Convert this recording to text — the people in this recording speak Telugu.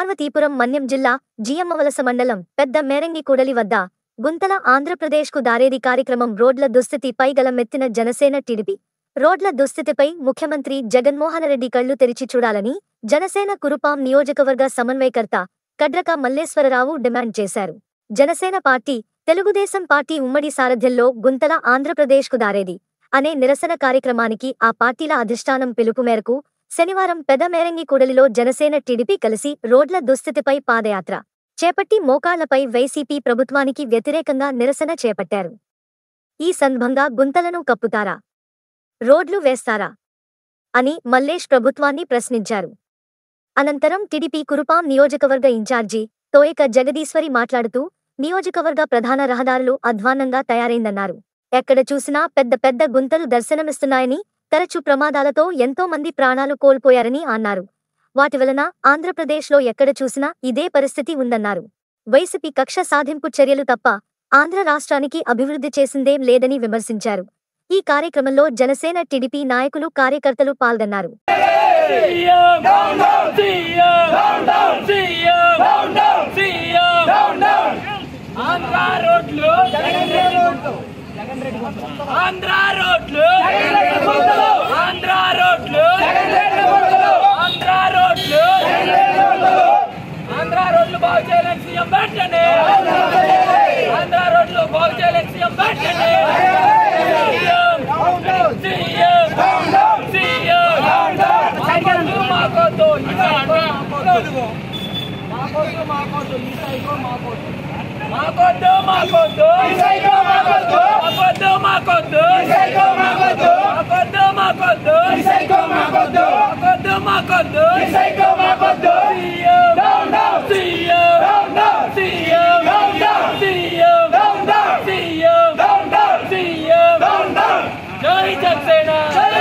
పార్వతీపురం మన్యం జిల్లా జియమ్మవలస మండలం పెద్ద మేరంగి కూడలి వద్ద గుంతల ఆంధ్రప్రదేశ్కు దారేది కార్యక్రమం రోడ్ల దుస్థితిపై గలమెత్తిన జనసేన టీడీపీ రోడ్ల దుస్థితిపై ముఖ్యమంత్రి జగన్మోహనరెడ్డి కళ్లు తెరిచి చూడాలని జనసేన కురుపాం నియోజకవర్గ సమన్వయకర్త కడ్రక మల్లేశ్వరరావు డిమాండ్ చేశారు జనసేన పార్టీ తెలుగుదేశం పార్టీ ఉమ్మడి సారథ్యంలో గుంతల ఆంధ్రప్రదేశ్కు దారేది అనే నిరసన కార్యక్రమానికి ఆ పార్టీల అధిష్టానం పిలుపు మేరకు శనివారం పెదమేరంగి కూడలిలో జనసేన టీడీపీ కలిసి రోడ్ల దుస్థితిపై పాదయాత్ర చేపట్టి మోకాళ్లపై వైసీపీ ప్రభుత్వానికి వ్యతిరేకంగా నిరసన చేపట్టారు ఈ సందర్భంగా గుంతలను కప్పుతారా రోడ్లు వేస్తారా అని మల్లేష్ ప్రభుత్వాన్ని ప్రశ్నించారు అనంతరం టీడీపీ కురుపాం నియోజకవర్గ ఇన్ఛార్జి తోయక జగదీశ్వరి మాట్లాడుతూ నియోజకవర్గ ప్రధాన రహదారులు అధ్వాన్నంగా తయారైందన్నారు ఎక్కడ చూసినా పెద్ద పెద్ద గుంతలు దర్శనమిస్తున్నాయని తరచు ప్రమాదాలతో ఎంతో మంది ప్రాణాలు కోల్పోయారని అన్నారు వాటి వలన ఆంధ్రప్రదేశ్లో ఎక్కడ చూసినా ఇదే పరిస్థితి ఉందన్నారు వైసీపీ కక్ష సాధింపు చర్యలు తప్ప ఆంధ్ర రాష్ట్రానికి అభివృద్ధి చేసిందేం లేదని విమర్శించారు ఈ కార్యక్రమంలో జనసేన టీడీపీ నాయకులు కార్యకర్తలు పాల్గొన్నారు CM CM CM CM Andhra రోడ్లు ఆంధ్ర రోడ్లు ఆంధ్ర రోడ్లు ఆంధ్ర రోడ్లు ఆంధ్ర రోడ్లు బాగు చేయలేని సీఎం వెంటనే ఆంధ్ర రోడ్లు బాగు చేయలేని సీఎం వెంటనే సీఎం సీఎం సీఎం మాకొద్దు మాకొద్దు ఈ సైకో మాకొద్దు మాకొద్దు మాకొద్దు ఈ సైకో మాకొద్దు మాకొద్దు మాకొద్దు ఈ సైకో మాకొద్దు మాకొద్దు మాకొద్దు ఈ సైకో మాకొద్దు మాకొద్దు మాకొద్దు ఈ సైకో మాకొద్దు మాకొద్దు మాకొద్దు ఈ సైకో మాకొద్దు CM down down CM down down CM down down CM down down CM down down CM down down జై జనసేన జై